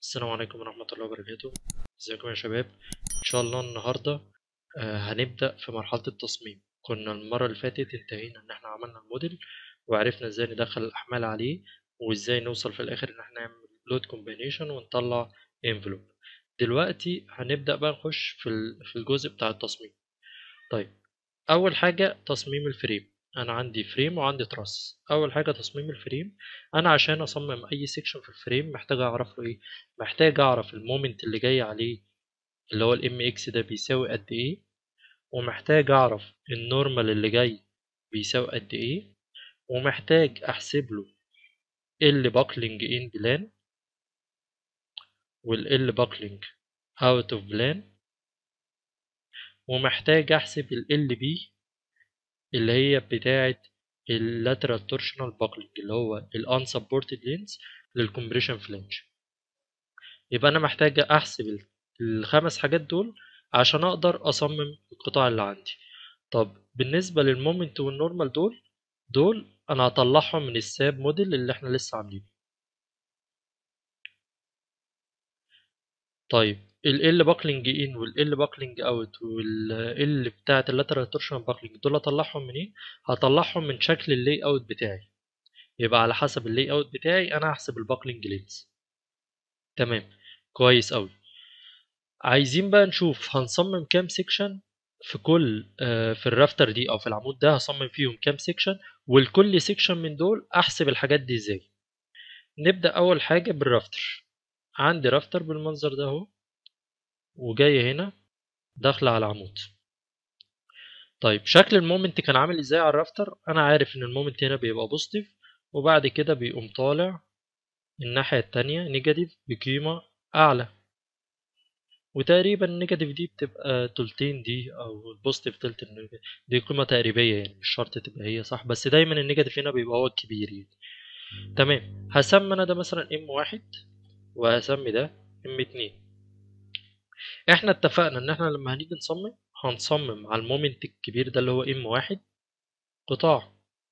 السلام عليكم ورحمة الله وبركاته ازيكم يا شباب ان شاء الله النهاردة آه، هنبدأ في مرحلة التصميم كنا المرة اللي فاتت انتهينا ان احنا عملنا الموديل وعرفنا ازاي ندخل الاحمال عليه وازاي نوصل في الاخر ان احنا نعمل لود كومبينيشن ونطلع انفلوب دلوقتي هنبدأ بقى نخش في ال- في الجزء بتاع التصميم طيب اول حاجة تصميم الفريم انا عندي فريم وعندي تراس اول حاجة تصميم الفريم انا عشان اصمم اي سيكشن في الفريم محتاج اعرف له ايه محتاج اعرف المومنت اللي جاي عليه اللي هو الام اكس ده بيساوي قد ايه ومحتاج اعرف النورمال اللي جاي بيساوي قد ايه ومحتاج احسب له ال باكلينج ان بلان والال باكلينج اوت اوف بلان ومحتاج احسب ال بي اللي هي بتاعه اللاترال تورشنال باكلينج اللي هو الانسبورتد لينز للكمبريشن فلانج يبقى انا محتاج احسب ال- الخمس حاجات دول عشان اقدر اصمم القطاع اللي عندي طب بالنسبه للمومنت والنورمال دول دول انا هطلعهم من الساب موديل اللي احنا لسه عاملينه طيب ال L باكلينج ان وال L باكلينج اوت وال L بتاعه اللاترال تورشن باكلينج دول اطلعهم منين هطلعهم من شكل اللاي اوت بتاعي يبقى على حسب اللاي اوت بتاعي انا هحسب الباكلينج لينز تمام كويس قوي عايزين بقى نشوف هنصمم كام سيكشن في كل آه، في الرافتر دي او في العمود ده هصمم فيهم كام سيكشن ولكل سيكشن من دول احسب الحاجات دي ازاي نبدأ اول حاجة بالرافتر عندي رافتر بالمنظر ده اهو وجاية هنا داخلة على العمود طيب شكل المومنت كان عامل ازاي على الرافتر انا عارف ان المومنت هنا بيبقى بوزيتيف وبعد كده بيقوم طالع الناحية التانية نيجاتيف بقيمة اعلى وتقريبا النيجاتيف دي بتبقى تلتين دي او البوزيتيف تلت النيجاتيف. دي قيمة تقريبية يعني مش شرط تبقى هي صح بس دايما النيجاتيف هنا بيبقى هو الكبير يعني تمام هسمي انا ده مثلا ام واحد وهسمي ده ام اتنين احنا اتفقنا ان احنا لما هنيجي نصمم هنصمم على المومنت الكبير ده اللي هو ام واحد قطاع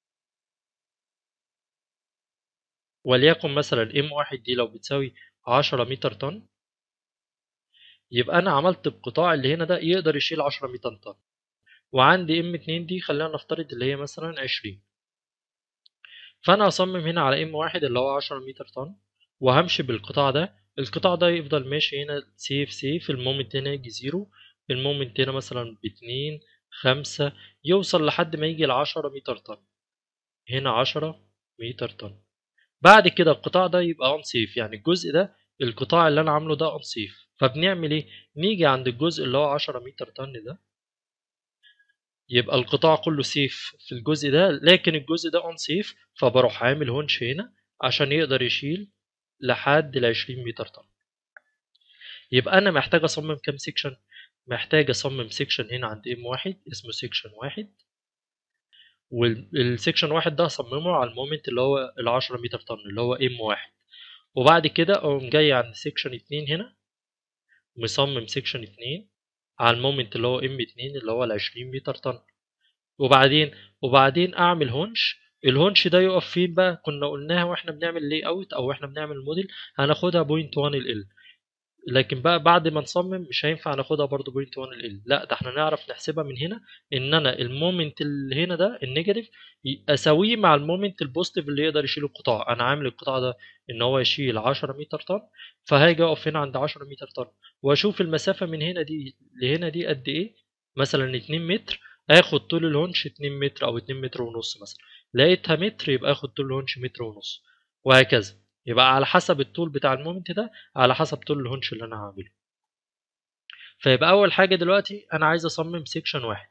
وليكن مثلا ام واحد دي لو بتساوي عشرة متر طن يبقى انا عملت القطاع اللي هنا ده يقدر يشيل عشرة متر طن وعندي ام اتنين دي خلينا نفترض اللي هي مثلا عشرين فانا هصمم هنا على ام واحد اللي هو عشرة متر طن وهمشي بالقطاع ده القطاع ده يفضل ماشي هنا سيف سيف المومنت هنا يجي زيرو المومنت هنا مثلا باتنين خمسة يوصل لحد ما يجي لعشرة متر طن هنا عشرة متر طن بعد كده القطاع ده يبقى unsafe يعني الجزء ده القطاع اللي انا عامله ده unsafe فبنعمل ايه نيجي عند الجزء اللي هو 10 متر طن ده يبقى القطاع كله سيف في الجزء ده لكن الجزء ده unsafe فبروح عامل هونش هنا عشان يقدر يشيل لحد ال 20 متر طن يبقى انا محتاج اصمم كام سيكشن محتاج اصمم سيكشن هنا عند ام واحد اسمه سيكشن واحد والسيكشن واحد ده هصممه على المومنت اللي هو ال 10 متر طن اللي هو ام واحد وبعد كده اقوم جاي عند سيكشن اتنين هنا مصمم سيكشن اتنين على المومنت اللي هو ام اتنين اللي هو ال 20 متر طن وبعدين وبعدين اعمل هونش الهونش ده يقف فين بقى كنا قلناها واحنا بنعمل لاي اوت او احنا بنعمل الموديل هناخدها بوينت 1 ال ال لكن بقى بعد ما نصمم مش هينفع ناخدها برضو بوينت 1 ال ال لا ده احنا نعرف نحسبها من هنا ان انا المومنت اللي هنا ده النيجاتيف اساويه مع المومنت البوزيتيف اللي يقدر يشيل القطاع انا عامل القطاع ده ان هو يشيل 10 متر طن فهاجي اقف هنا عند 10 متر طن واشوف المسافه من هنا دي لهنا دي قد ايه مثلا 2 متر اخد طول الهونش 2 متر او 2 متر ونص مثلا لقيتها متر يبقى اخد طول الهونش متر ونص وهكذا يبقى على حسب الطول بتاع المومنت ده على حسب طول الهونش اللي انا هعمله فيبقى اول حاجه دلوقتي انا عايز اصمم سيكشن واحد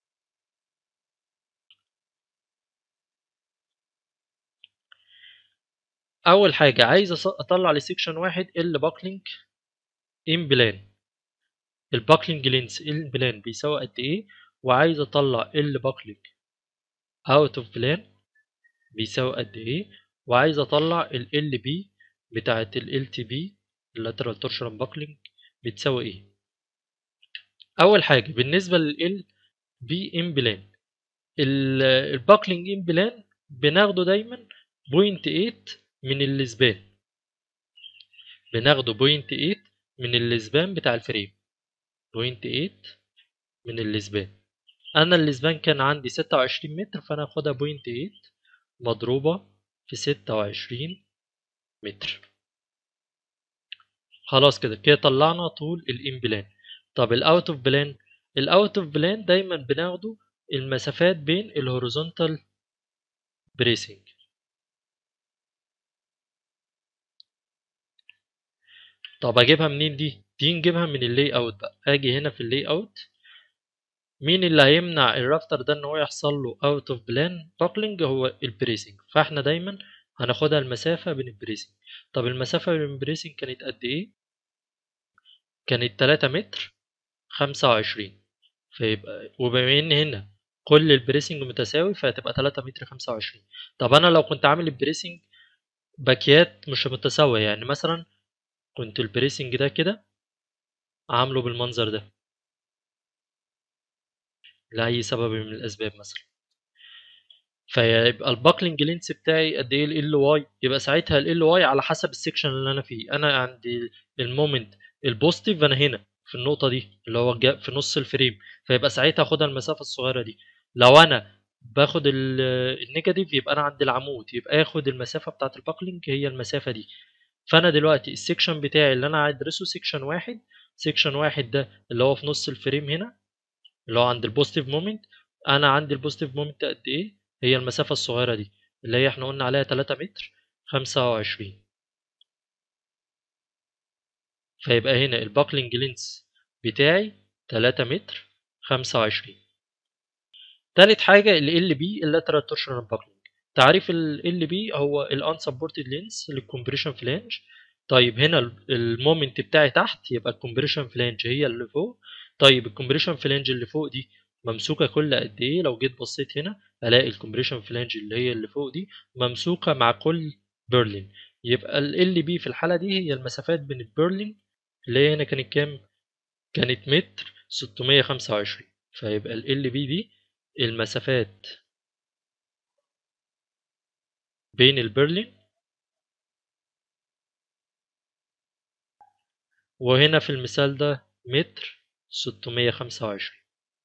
اول حاجه عايز أص- اطلع لسيكشن واحد ال باكلينج ان بلان الباكلينج لينس ان بلان بيساوي قد ايه وعايز اطلع ال باكلينج اوت اوف بلان بيساوي قد ايه وعايز اطلع ال ال بي بتاعه ال تي بي اللاترال تورشن باكلينج بتساوي ايه اول حاجه بالنسبه لل بي ان بلان الباكلينج ان بلان بناخده دايما بوينت 8 من السبان بناخده بوينت 8 من الاسبان بتاع الفريم بوينت 8 من الاسبان انا الاسبان كان عندي 26 متر فانا هاخدها بوينت 8 مضروبة في 26 متر خلاص كده كده طلعنا طول الان بلان طب الاوت اوف بلان الاوت اوف بلان دايما بناخده المسافات بين الهوريزونتال بريسنج طب اجيبها منين دي دي نجيبها من اللي اوت بقى اجي هنا في اللي اوت مين اللي هيمنع الرافتر ده ان هو يحصل له اوت اوف بلان باكلينج هو البريسنج فاحنا دايما هناخدها المسافه بين البريسنج طب المسافه بين البريسنج كانت قد ايه كانت 3 متر 25 فيبقى وبما ان هنا كل البريسنج متساوي فهتبقى 3 متر 25 طب انا لو كنت عامل البريسنج باكيات مش متساويه يعني مثلا كنت البريسنج ده كده عامله بالمنظر ده لأي سبب من الأسباب مثلا فيبقى الباكلينج لينس بتاعي قد ايه ال واي يبقى ساعتها ال واي على حسب السكشن اللي انا فيه انا عندي المومنت البوزيتيف انا هنا في النقطه دي اللي هو في نص الفريم فيبقى ساعتها اخدها المسافه الصغيره دي لو انا باخد النيجاتيف يبقى انا عند العمود يبقى اخد المسافه بتاعه الباكلينج هي المسافه دي فانا دلوقتي السكشن بتاعي اللي انا هدرسه سكشن واحد سكشن واحد ده اللي هو في نص الفريم هنا اللي هو عند البوزيتيف مومنت انا عندي البوزيتيف مومنت قد ايه هي المسافه الصغيره دي اللي هي احنا قلنا عليها 3 متر 25 فيبقى هنا الباكلينج لينس بتاعي 3 متر 25 تالت حاجة ال ال بي اللاترال تورشنال باكلينج تعريف ال ال بي هو ال unsupported lens للكمبريشن فلانج طيب هنا المومنت بتاعي تحت يبقى الكمبريشن فلانج هي اللي فوق طيب الكمبريشن فلانج اللي فوق دي ممسوكة كل قد ايه لو جيت بصيت هنا الاقي الكمبريشن فلانج اللي هي اللي فوق دي ممسوكة مع كل بيرلين يبقى ال ال بي في الحالة دي هي المسافات بين البيرلين اللي هي هنا كانت كام كانت متر 625 فيبقى ال ال بي دي المسافات بين البرلين وهنا في المثال ده متر 625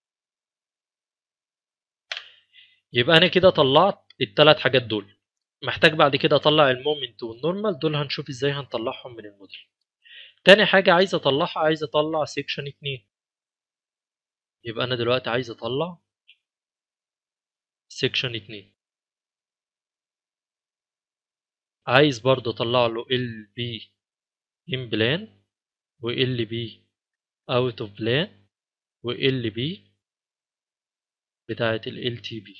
يبقى انا كده طلعت الثلاث حاجات دول محتاج بعد كده اطلع المومنت والنورمال دول هنشوف ازاي هنطلعهم من الموديل تاني حاجة عايز اطلعها عايز اطلع سيكشن 2 يبقى انا دلوقتي عايز اطلع سيكشن 2 عايز برضه اطلع له ال بي ان بلان و ال بي اوت اوف بلان و ال بي بتاعة ال تي بي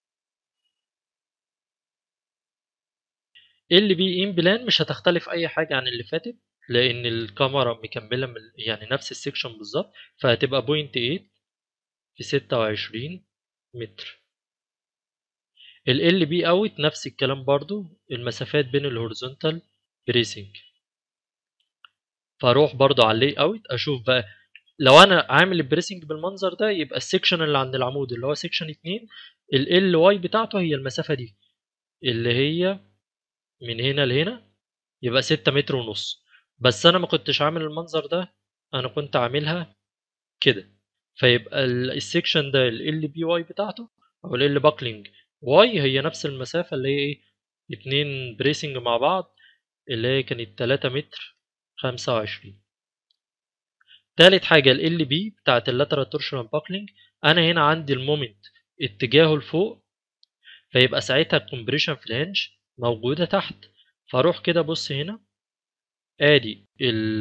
ال بي ان بلان مش هتختلف اي حاجة عن اللي فاتت لان الكاميرا مكملة من يعني نفس السكشن بالظبط فهتبقى بوينت 8 في 26 متر ال ال بي اوت نفس الكلام برضو المسافات بين الهوريزونتال بريسنج فاروح برضو على اللي اوت اشوف بقى لو انا عامل البريسنج بالمنظر ده يبقى السكشن اللي عند العمود اللي هو سكشن 2 ال ال واي بتاعته هي المسافه دي اللي هي من هنا لهنا يبقى 6 متر ونص بس انا ما كنتش عامل المنظر ده انا كنت عاملها كده فيبقى السكشن ده ال ال بي واي بتاعته او ال ال باكلينج واي هي نفس المسافة اللي هي ايه اتنين بريسنج مع بعض اللي هي كانت تلاتة متر خمسة وعشرين تالت حاجة ال بي بتاعت اللاترال تورشنال باكلينج أنا هنا عندي المومنت اتجاهه لفوق فيبقى ساعتها الكومبريشن فلانج موجودة تحت فاروح كده بص هنا ادي ال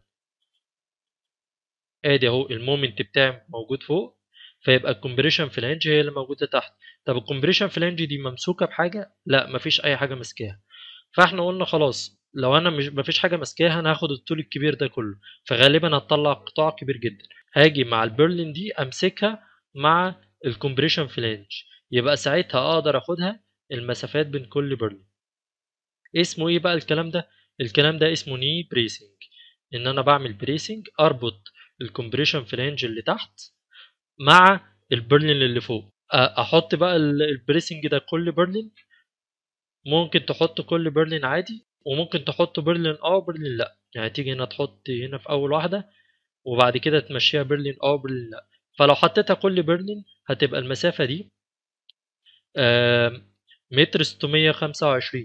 ادي اهو المومنت بتاعي موجود فوق فيبقى الكومبريشن فلانج هي اللي موجودة تحت طب الكومبريشن فلانج دي ممسوكه بحاجه لا مفيش اي حاجه ماسكاها فاحنا قلنا خلاص لو انا مش مفيش حاجه ماسكاها انا هاخد الطول الكبير ده كله فغالبا هتطلع قطاع كبير جدا هاجي مع البرلين دي امسكها مع الكومبريشن فلانج يبقى ساعتها اقدر اخدها المسافات بين كل برلين اسمه ايه بقى الكلام ده الكلام ده اسمه ني بريسنج ان انا بعمل بريسنج اربط الكومبريشن فلانج اللي تحت مع البرلين اللي فوق احط بقى البريسنج ده كل برلين ممكن تحط كل برلين عادي وممكن تحط برلين اه وبرلين لا يعني تيجي هنا تحط هنا في اول واحده وبعد كده تمشيها برلين اه وبرلين لا فلو حطيتها كل برلين هتبقى المسافه دي آم، متر 625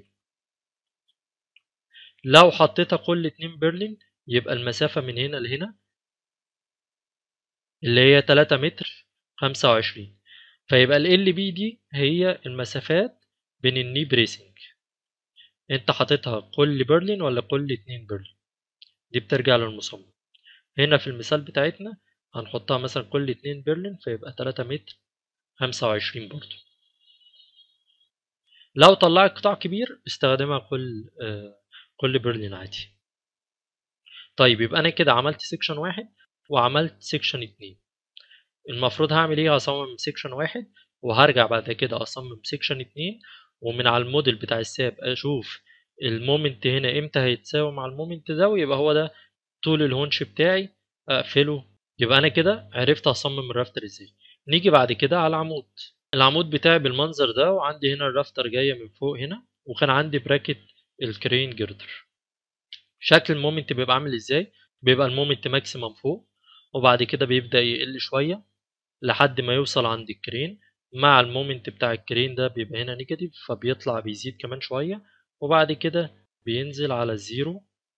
لو حطيتها كل اتنين برلين يبقى المسافه من هنا لهنا اللي هي 3 متر 25 فيبقى ال بي دي هي المسافات بين الني بريسنج انت حاططها كل برلين ولا كل اتنين برلين دي بترجع للمصمم هنا في المثال بتاعتنا هنحطها مثلا كل اتنين برلين فيبقى 3 متر 25 برضو لو طلعت قطاع كبير استخدمها كل آه كل برلين عادي طيب يبقى انا كده عملت سيكشن واحد وعملت سيكشن اتنين المفروض هعمل ايه هصمم سيكشن واحد وهرجع بعد كده اصمم سيكشن اتنين ومن على الموديل بتاع الساب اشوف المومنت هنا امتى هيتساوي مع المومنت ده ويبقى هو ده طول الهونش بتاعي اقفله يبقى انا كده عرفت اصمم الرافتر ازاي نيجي بعد كده على العمود العمود بتاعي بالمنظر ده وعندي هنا الرافتر جايه من فوق هنا وكان عندي براكت الكرين جردر شكل المومنت بيبقى عامل ازاي بيبقى المومنت ماكسيمم فوق وبعد كده بيبدا يقل شويه لحد ما يوصل عند الكرين مع المومنت بتاع الكرين ده بيبقى هنا نيجاتيف فبيطلع بيزيد كمان شويه وبعد كده بينزل على الزيرو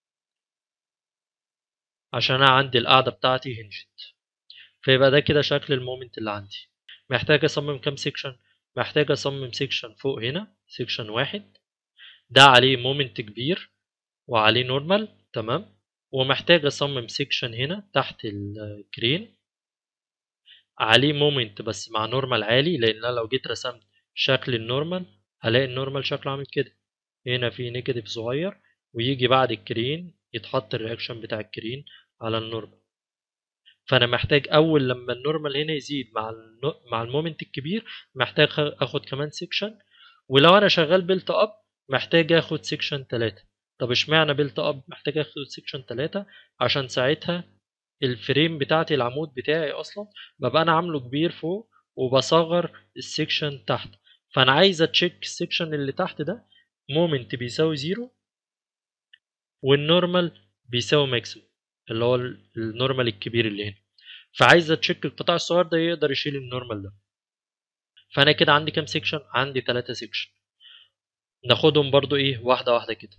عشان انا عندي القاعده بتاعتي هنجت فيبقى ده كده شكل المومنت اللي عندي محتاج اصمم كام سيكشن محتاج اصمم سيكشن فوق هنا سيكشن واحد ده عليه مومنت كبير وعليه نورمال تمام ومحتاج اصمم سيكشن هنا تحت الكرين عليه مومنت بس مع نورمال عالي لان انا لو جيت رسمت شكل النورمال هلاقي النورمال شكله عامل كده هنا في نيجاتيف صغير ويجي بعد الكرين يتحط الرياكشن بتاع الكرين على النورمال فانا محتاج اول لما النورمال هنا يزيد مع النو... مع المومنت الكبير محتاج اخد كمان سيكشن ولو انا شغال بيلت اب محتاج اخد سيكشن 3 طب اشمعنى بيلت اب محتاج اخد سيكشن 3 عشان ساعتها الفريم بتاعتي العمود بتاعي اصلا ببقى انا عامله كبير فوق وبصغر السيكشن تحت فانا عايز اتشيك السيكشن اللي تحت ده مومنت بيساوي زيرو والنورمال بيساوي ماكسيموم اللي هو النورمال الكبير اللي هنا فعايز اتشيك القطاع الصغير ده يقدر يشيل النورمال ده فانا كده عندي كام سيكشن عندي 3 سيكشن ناخدهم برضو ايه واحده واحده كده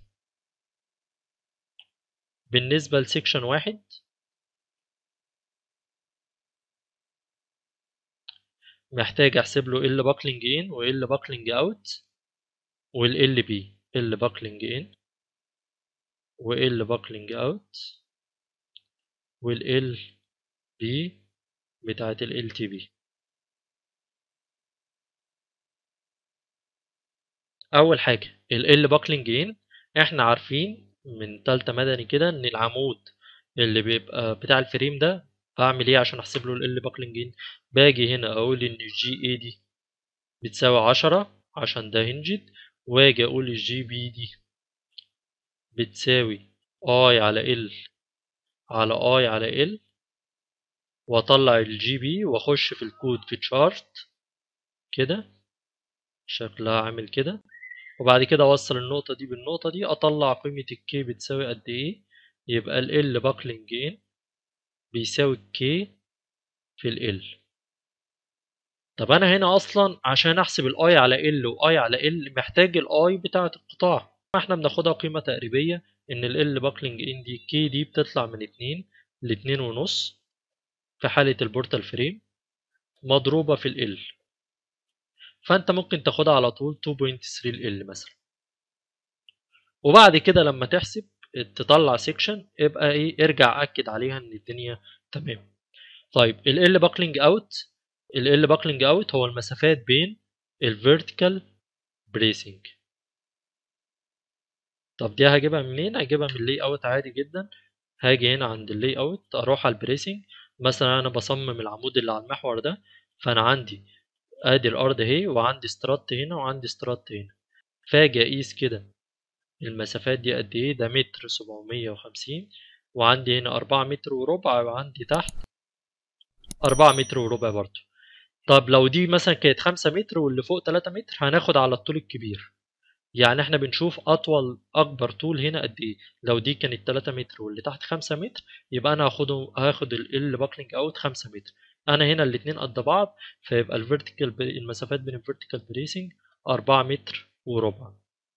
بالنسبه لسيكشن واحد محتاج احسب له ال باكلينج ان وال باكلينج اوت والال بي ال باكلينج ان وال باكلينج اوت والال بي بتاعت ال تي بي اول حاجه ال باكلينج ان احنا عارفين من تالتة مدني كده ان العمود اللي بيبقى بتاع الفريم ده بعمل ايه عشان احسب له ال باكلينج ان باجي هنا اقول ان الجي اي دي بتساوي عشرة عشان ده هنجد واجي اقول الجي بي دي بتساوي اي على ال على اي على ال واطلع الجي بي واخش في الكود في تشارت كده شكلها عامل كده وبعد كده اوصل النقطة دي بالنقطة دي اطلع قيمة الكي بتساوي قد ايه يبقى ال ال باكلينج ان بيساوي الكي في ال طب انا هنا اصلا عشان احسب الاي على ال واي على ال محتاج الاي بتاعة القطاع احنا بناخدها قيمة تقريبية ان ال ال باكلينج ان دي كي دي بتطلع من اتنين لاتنين ونص في حالة البورتال فريم مضروبة في ال فانت ممكن تاخدها على طول 2.3 ال مثلا وبعد كده لما تحسب تطلع سيكشن يبقى ايه ارجع اكد عليها ان الدنيا تمام طيب ال ال باكلينج اوت ال ال باكلينج اوت هو المسافات بين الفيرتيكال بريسنج طب دي هجيبها منين هجيبها من اللي اوت عادي جدا هاجي هنا عند اللي اوت اروح على البريسنج مثلا انا بصمم العمود اللي على المحور ده فانا عندي ادي الارض اهي وعندي سترات هنا وعندي سترات هنا فاجي اقيس كده المسافات دي قد ايه ده متر سبعمية وخمسين وعندي هنا أربعة متر وربع وعندي تحت أربعة متر وربع برضو طب لو دي مثلا كانت خمسة متر واللي فوق تلاتة متر هناخد على الطول الكبير يعني احنا بنشوف اطول اكبر طول هنا قد ايه لو دي كانت 3 متر واللي تحت 5 متر يبقى انا هاخده هاخد ال باكلينج اوت 5 متر انا هنا الاثنين قد بعض فيبقى الفيرتيكال المسافات بين الفيرتيكال بريسنج 4 متر وربع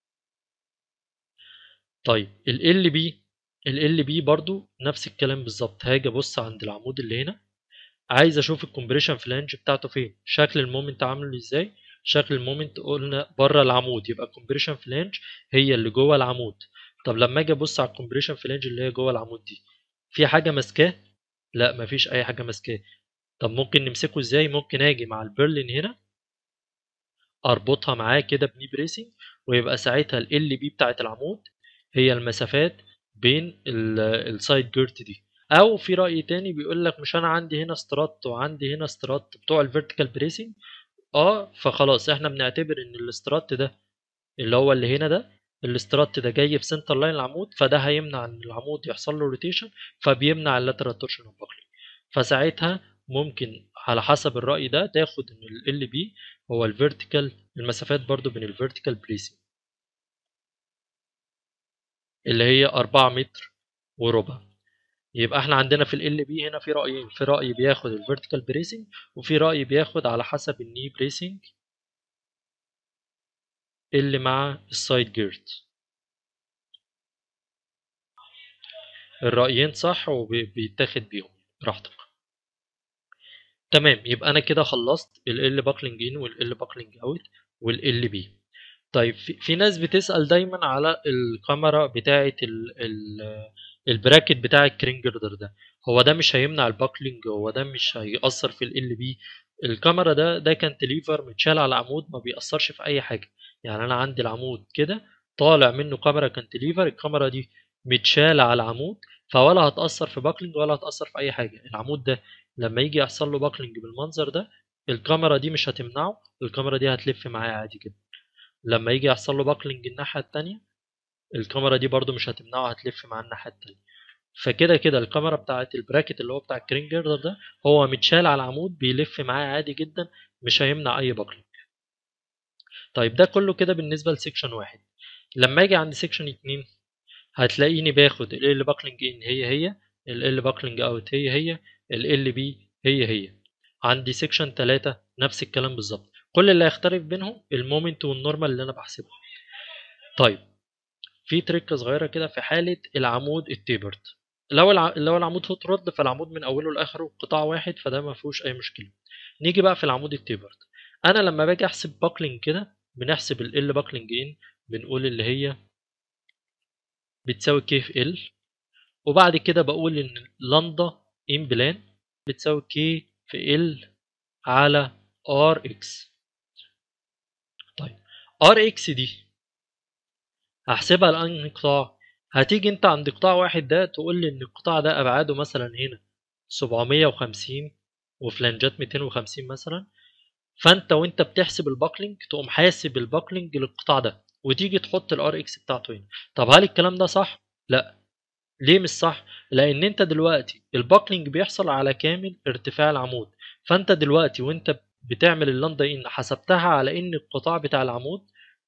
طيب ال ال بي ال ال بي برضو نفس الكلام بالظبط هاجي ابص عند العمود اللي هنا عايز اشوف الكومبريشن فلانج بتاعته فين شكل المومنت عامل ازاي شكل المومنت قلنا بره العمود يبقى الكومبريشن فلانج هي اللي جوه العمود طب لما اجي ابص على الكومبريشن فلانج اللي هي جوه العمود دي في حاجه ماسكاه لا مفيش اي حاجه ماسكاه طب ممكن نمسكه ازاي ممكن اجي مع البرلين هنا اربطها معاه كده بني بريسنج ويبقى ساعتها ال بي بتاعت العمود هي المسافات بين السايد جيرت دي او في راي تاني بيقول لك مش انا عندي هنا استرات وعندي هنا استرات بتوع الفيرتيكال بريسنج اه فخلاص احنا بنعتبر ان الاسترات ده اللي هو اللي هنا ده الاسترات ده جاي في سنتر لاين العمود فده هيمنع ان العمود يحصل له روتيشن فبيمنع اللاترال تورشن اوف فساعتها ممكن على حسب الرأي ده تاخد ان ال بي هو الفيرتيكال المسافات برضو بين الفيرتيكال بريسنج اللي هي 4 متر وربع يبقى احنا عندنا في ال بي هنا في رأيين في رأي بياخد الفيرتيكال بريسنج وفي رأي بياخد على حسب الني بريسنج اللي مع السايد جيرت الرأيين صح وبيتاخد بيهم براحتك تمام يبقى انا كده خلصت ال L باكلينج ان وال L باكلينج اوت وال L بي طيب في, في ناس بتسأل دايما على الكاميرا بتاعة ال ال البراكت بتاع الكرين جردر ده هو ده مش هيمنع الباكلينج هو ده مش هيأثر في ال بي الكاميرا ده ده كانتليفر متشال على عمود ما بيأثرش في أي حاجة يعني أنا عندي العمود كده طالع منه كاميرا كانتليفر الكاميرا دي متشالة على العمود فولا هتأثر في باكلينج ولا هتأثر في أي حاجة العمود ده لما يجي يحصل له باكلينج بالمنظر ده الكاميرا دي مش هتمنعه الكاميرا دي هتلف معاه عادي جدا لما يجي يحصل له باكلينج الناحية التانية الكاميرا دي برضو مش هتمنعه هتلف مع الناحية التانية فكده كده الكاميرا بتاعت البراكت اللي هو بتاع الكرين جيردر ده هو متشال على العمود بيلف معاه عادي جدا مش هيمنع اي باكلينج طيب ده كله كده بالنسبة لسيكشن واحد لما اجي عند سيكشن اتنين هتلاقيني باخد ال ال باكلينج ان هي هي ال ال باكلينج اوت هي هي ال ال بي هي هي عندي سيكشن 3 نفس الكلام بالظبط كل اللي هيختلف بينهم المومنت والنورمال اللي انا بحسبه طيب في تريكه صغيره كده في حاله العمود التيبرد لو الع... لو العمود هوت رد فالعمود من اوله لاخره قطاع واحد فده ما فيهوش اي مشكله نيجي بقى في العمود التيبرد انا لما باجي احسب باكلينج كده بنحسب ال ال باكلينج ان بنقول اللي هي بتساوي كي في ال وبعد كده بقول ان لندا ان بلان بتساوي كي في ال على ار اكس طيب ار اكس دي هحسبها لانهي قطاع هتيجي انت عند قطاع واحد ده تقول لي ان القطاع ده ابعاده مثلا هنا 750 وفلانجات 250 مثلا فانت وانت بتحسب الباكلينج تقوم حاسب الباكلينج للقطاع ده وتيجي تحط الار اكس بتاعته هنا طب هل الكلام ده صح لا ليه مش صح لان انت دلوقتي الباكلينج بيحصل على كامل ارتفاع العمود فانت دلوقتي وانت بتعمل اللندا ان حسبتها على ان القطاع بتاع العمود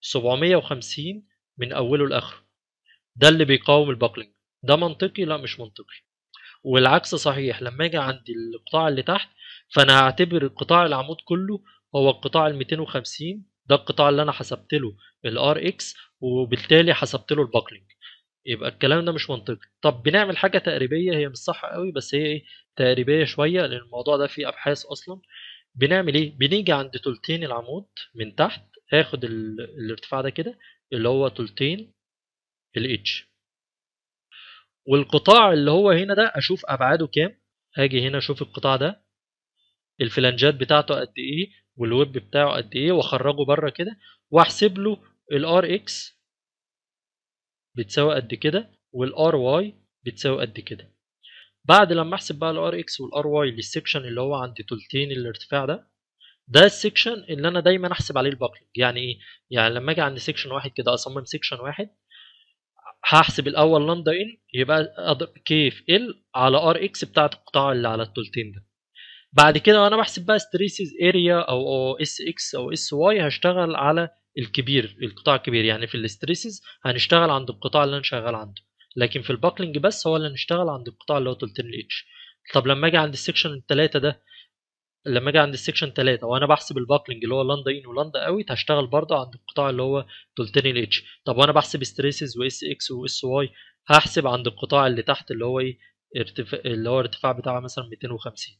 750 من اوله لاخره ده اللي بيقاوم الباكلينج ده منطقي لا مش منطقي والعكس صحيح لما اجي عند القطاع اللي تحت فانا هعتبر القطاع العمود كله هو القطاع ال 250 ده القطاع اللي انا حسبت له الار اكس وبالتالي حسبت له الباكلينج يبقى الكلام ده مش منطقي طب بنعمل حاجه تقريبيه هي مش صح قوي بس هي ايه تقريبيه شويه لان الموضوع ده فيه ابحاث اصلا بنعمل ايه بنيجي عند تلتين العمود من تحت هاخد الارتفاع ده كده اللي هو تلتين الاتش والقطاع اللي هو هنا ده اشوف ابعاده كام هاجي هنا اشوف القطاع ده الفلانجات بتاعته قد ايه والويب بتاعه قد ايه واخرجه بره كده واحسب له الار اكس بتساوي قد كده والار واي بتساوي قد كده بعد لما احسب بقى الار اكس والار واي للسكشن اللي هو عند تلتين الارتفاع ده ده السكشن اللي انا دايما احسب عليه الباكلينج يعني ايه يعني لما اجي عند سكشن واحد كده اصمم سكشن واحد هحسب الاول لندا ان يبقى كي في ال على ار اكس بتاعت القطاع اللي على التلتين ده بعد كده وانا بحسب بقى ستريسز اريا او اس اكس او اس واي هشتغل على الكبير القطاع الكبير يعني في الاستريسز هنشتغل عند القطاع اللي انا شغال عنده لكن في الباكلينج بس هو اللي هنشتغل عند القطاع اللي هو تلتين الاتش طب لما اجي عند السكشن التلاتة ده لما اجي عند السكشن 3 وانا بحسب الباكلينج اللي هو لاندا ان ولاندا اوت هشتغل برضه عند القطاع اللي هو تلتين الاتش طب وانا بحسب ستريسز واس اكس واس واي هحسب عند القطاع اللي تحت اللي هو ايه ارتفاع اللي هو الارتفاع بتاعه مثلا 250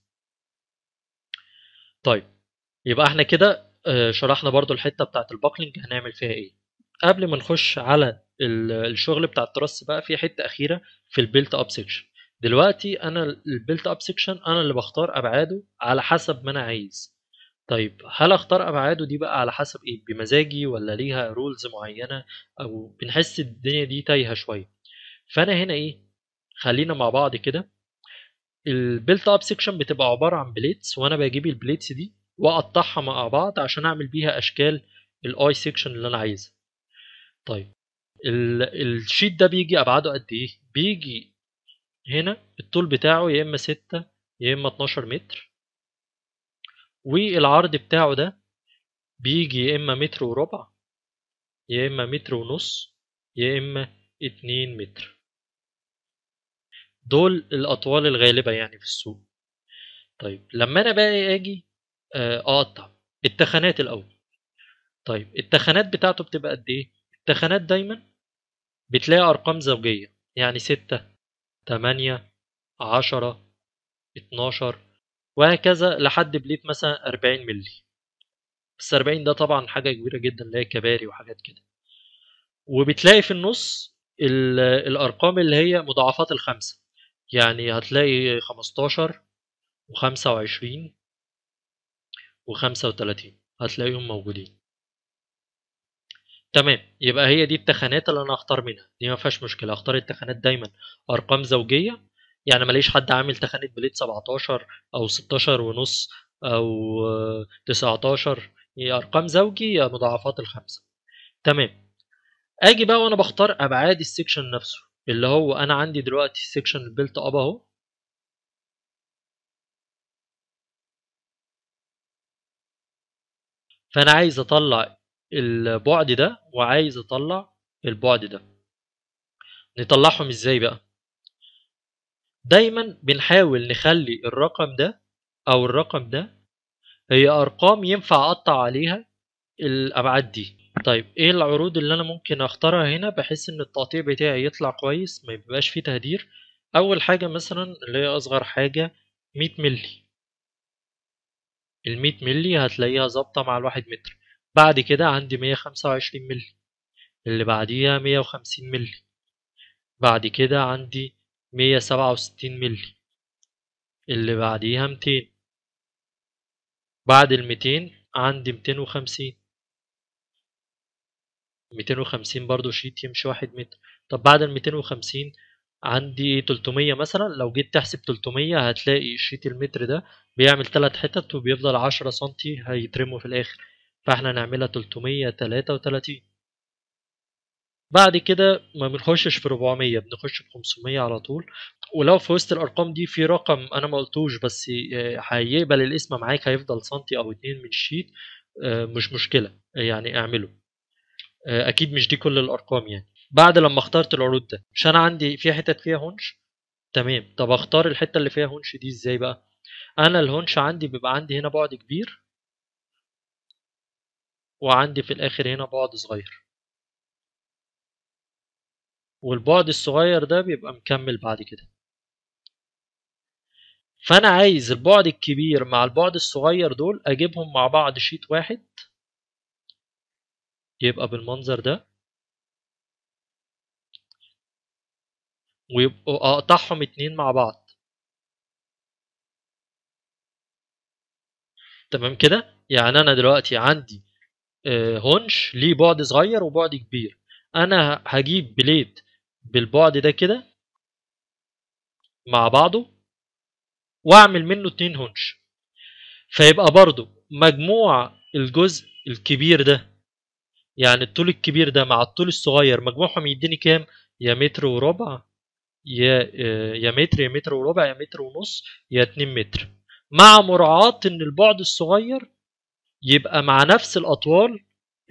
طيب يبقى احنا كده آه، شرحنا برضو الحته بتاعت الباكلينج هنعمل فيها ايه قبل ما نخش على ال- الشغل بتاع الترس بقى في حته اخيره في البيلت اب سيكشن دلوقتي انا البيلت اب سيكشن انا اللي بختار ابعاده على حسب ما انا عايز طيب هل اختار ابعاده دي بقى على حسب ايه بمزاجي ولا ليها رولز معينه او بنحس الدنيا دي تايهه شويه فانا هنا ايه خلينا مع بعض كده البيلت اب سيكشن بتبقى عباره عن بليتس وانا بجيب البليتس دي واقطعها مع بعض عشان اعمل بيها اشكال الاي سيكشن اللي انا عايزها طيب ال- الشيت ده بيجي ابعاده قد ايه بيجي هنا الطول بتاعه يا اما 6 يا اما 12 متر والعرض بتاعه ده بيجي يا اما متر وربع يا اما متر ونص يا اما 2 متر دول الاطوال الغالبه يعني في السوق طيب لما انا بقى اجي آه، اقطع التخانات الاول طيب التخانات بتاعته بتبقى قد ايه التخانات دايما بتلاقي ارقام زوجيه يعني 6 8 10 12 وهكذا لحد بليت مثلا 40 مللي بس 40 ده طبعا حاجه كبيره جدا اللي هي كباري وحاجات كده وبتلاقي في النص ال- الارقام اللي هي مضاعفات الخمسه يعني هتلاقي 15 و25 و35 هتلاقيهم موجودين تمام يبقى هي دي التخانات اللي انا هختار منها دي ما فيهاش مشكله اختار التخانات دايما ارقام زوجيه يعني ماليش حد عامل تخانه بليت 17 او 16 ونص او آه، 19 هي ارقام زوجي يا مضاعفات الخمسه تمام اجي بقى وانا بختار ابعاد السكشن نفسه اللي هو انا عندي دلوقتي السكشن البيلت اب اهو فانا عايز اطلع البعد ده وعايز اطلع البعد ده نطلعهم ازاي بقى دايما بنحاول نخلي الرقم ده او الرقم ده هي ارقام ينفع اقطع عليها الابعاد دي طيب ايه العروض اللي انا ممكن اختارها هنا بحيث ان التقطيع بتاعي يطلع كويس ما يبقاش فيه تهدير اول حاجه مثلا اللي هي اصغر حاجه 100 مللي ال 100 مللي هتلاقيها ظابطه مع الواحد متر بعد كده عندي 125 مللي اللي بعديها 150 مللي بعد كده عندي 167 مللي اللي بعديها 200 بعد ال 200 عندي 250 250 برضو شيت يمشي واحد متر طب بعد ال 250 عندي 300 مثلا لو جيت تحسب 300 هتلاقي شيت المتر ده بيعمل ثلاث حتت وبيفضل 10 سنتي هيترموا في الاخر فاحنا نعملها 333 بعد كده ما بنخشش في 400 بنخش في 500 على طول ولو في وسط الارقام دي في رقم انا ما قلتوش بس آه، هيقبل الاسم معاك هيفضل سنتي او اتنين من الشيت آه، مش مشكله يعني اعمله آه، اكيد مش دي كل الارقام يعني بعد لما اخترت العروض ده مش انا عندي في حتت فيها هونش تمام طب اختار الحته اللي فيها هونش دي ازاي بقى انا الهونش عندي بيبقى عندي هنا بعد كبير وعندي في الاخر هنا بعد صغير والبعد الصغير ده بيبقى مكمل بعد كده فانا عايز البعد الكبير مع البعد الصغير دول اجيبهم مع بعض شيت واحد يبقى بالمنظر ده ويبقوا اقطعهم اتنين مع بعض تمام كده يعني انا دلوقتي عندي آه، هونش ليه بعد صغير وبعد كبير انا هجيب بليد بالبعد ده كده مع بعضه واعمل منه اتنين هونش فيبقى برضو مجموع الجزء الكبير ده يعني الطول الكبير ده مع الطول الصغير مجموعهم يديني كام يا متر وربع يا آه، يا متر يا متر وربع يا متر ونص يا 2 متر مع مراعاة ان البعد الصغير يبقى مع نفس الاطوال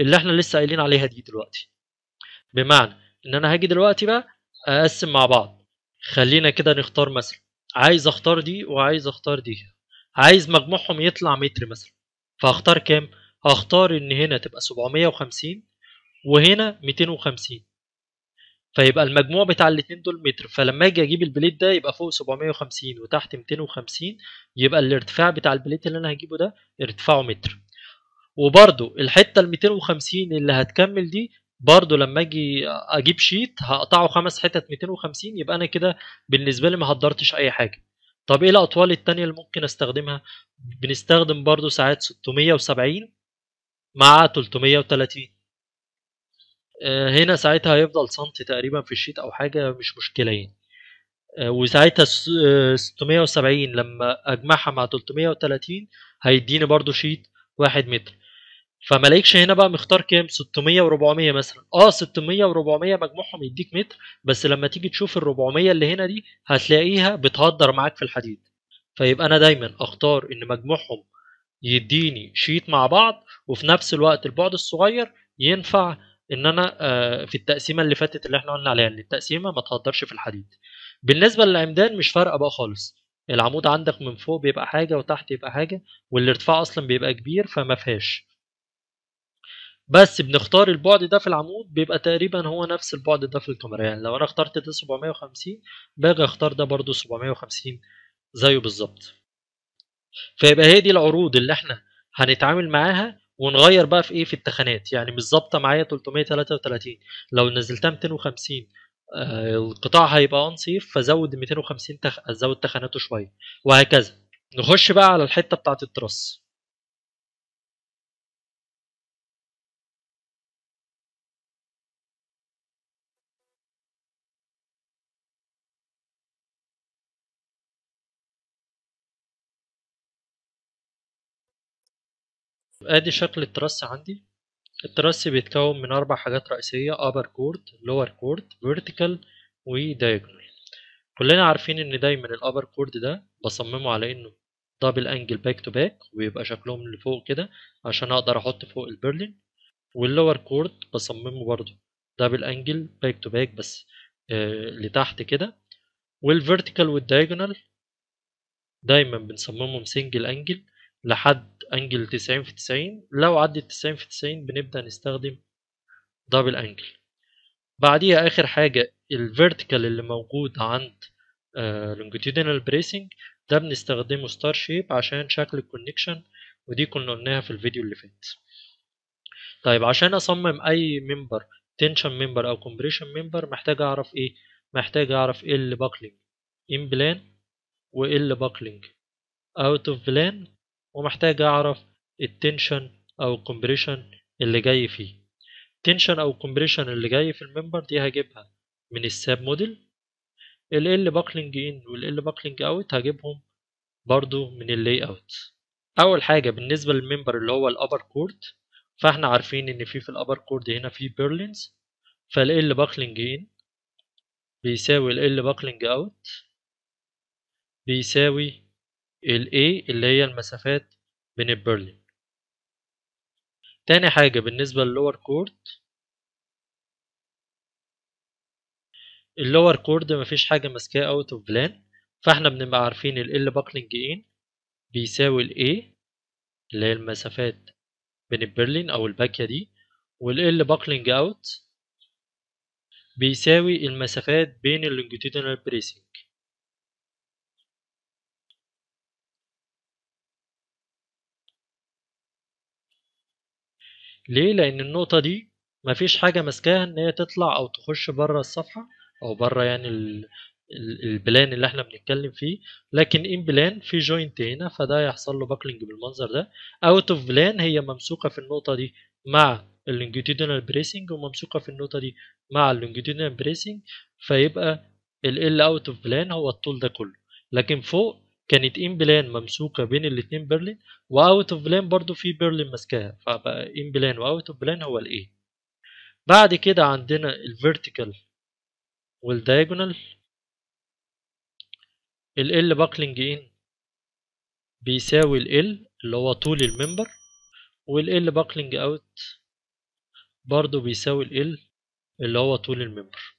اللي احنا لسه قايلين عليها دي دلوقتي بمعنى ان انا هاجي دلوقتي بقى اقسم مع بعض خلينا كده نختار مثلا عايز اختار دي وعايز اختار دي عايز مجموعهم يطلع متر مثلا فهختار كام هختار ان هنا تبقى 750 وهنا 250 فيبقى المجموع بتاع الاتنين دول متر فلما اجي اجيب البليت ده يبقى فوق 750 وتحت 250 يبقى الارتفاع بتاع البليت اللي انا هجيبه ده ارتفاعه متر وبرده الحته ال 250 اللي هتكمل دي برضو لما اجي اجيب شيت هقطعه خمس حتت 250 يبقى انا كده بالنسبه لي ما هدرتش اي حاجه طب ايه الاطوال التانية اللي ممكن استخدمها بنستخدم برضو ساعات 670 مع 330 آه، هنا ساعتها هيفضل سنتي تقريبا في الشيت او حاجه مش مشكله يعني آه، وساعتها س- آه، 670 لما اجمعها مع 330 هيديني برضو شيت واحد متر فما لاقيكش هنا بقى مختار كام 600 و400 مثلا اه 600 و400 مجموعهم يديك متر بس لما تيجي تشوف ال 400 اللي هنا دي هتلاقيها بتهدر معاك في الحديد فيبقى انا دايما اختار ان مجموعهم يديني شيت مع بعض وفي نفس الوقت البعد الصغير ينفع ان انا آه، في التقسيمه اللي فاتت اللي احنا قلنا عليها ان التقسيمه ما تهدرش في الحديد بالنسبه للعمدان مش فارقه بقى خالص العمود عندك من فوق بيبقى حاجه وتحت يبقى حاجه والارتفاع اصلا بيبقى كبير فما فيهاش بس بنختار البعد ده في العمود بيبقى تقريبا هو نفس البعد ده في الكاميرا يعني لو انا اخترت ده 750 باجي اختار ده برضو 750 زيه بالظبط فيبقى هي دي العروض اللي احنا هنتعامل معاها ونغير بقى في ايه في التخانات يعني مش ظابطه معايا 333 لو نزلتها 250 آه القطاع هيبقى انصيف فزود 250 تخ... ازود تخاناته شويه وهكذا نخش بقى على الحته بتاعه التراس ادي شكل التراس عندي التراس بيتكون من اربع حاجات رئيسيه upper chord lower chord vertical و diagonal كلنا عارفين ان دايما الابر كورد ده بصممه على انه دبل انجل باك تو باك ويبقى شكلهم لفوق كده عشان اقدر احط فوق البرلين واللور كورد بصممه برضو دبل انجل باك تو باك بس آه لتحت كده والفيرتيكال والدايجونال دايما بنصممهم سنجل انجل لحد انجل 90 في 90 لو عدت 90 في 90 بنبدأ نستخدم دبل انجل بعديها اخر حاجة الفيرتيكال اللي موجود عند لونجيتودينال بريسنج ده بنستخدمه ستار شيب عشان شكل الكونكشن ودي كنا قلناها في الفيديو اللي فات طيب عشان اصمم اي ممبر تنشن ممبر او كومبريشن ممبر محتاج اعرف ايه محتاج اعرف ايه اللي باكلينج ان بلان وايه اللي باكلينج اوت اوف بلان ومحتاج اعرف التنشن او الكومبريشن اللي جاي فيه التنشن او الكومبريشن اللي جاي في الممبر دي هجيبها من الساب موديل ال ال باكلينج ان وال ال باكلينج اوت هجيبهم برضو من اللاي اوت اول حاجه بالنسبه للممبر اللي هو الابر كورد فاحنا عارفين ان في في الابر كورد هنا في بيرلينز فال ال باكلينج ان بيساوي ال ال باكلينج اوت بيساوي ال A اللي هي المسافات بين البرلين تاني حاجة بالنسبة للور كورد اللور كورد مفيش حاجة ماسكاه اوت اوف بلان فاحنا بنبقى عارفين ال L باكلينج ان بيساوي ال A اللي هي المسافات بين البرلين او الباكية دي وال L باكلينج اوت بيساوي المسافات بين اللونجيتودينال بريسنج ليه لان النقطة دي مفيش حاجة ماسكاها ان هي تطلع او تخش بره الصفحة او بره يعني ال... ال- البلان اللي احنا بنتكلم فيه لكن ان بلان في جوينت هنا فده يحصل له باكلينج بالمنظر ده اوت اوف بلان هي ممسوكه في النقطه دي مع اللونجيتودينال بريسنج وممسوكه في النقطه دي مع اللونجيتودينال بريسنج فيبقى ال ال اوت اوف بلان هو الطول ده كله لكن فوق كانت ان بلان ممسوكه بين الاتنين برلين واوت اوف بلان برضو في برلين ماسكاها فبقى ان بلان واوت اوف بلان هو الايه بعد كده عندنا الفيرتيكال والدايجونال ال L باكلينج ان بيساوي ال L اللي هو طول الممبر وال L باكلينج اوت برضو بيساوي ال اللي هو طول الممبر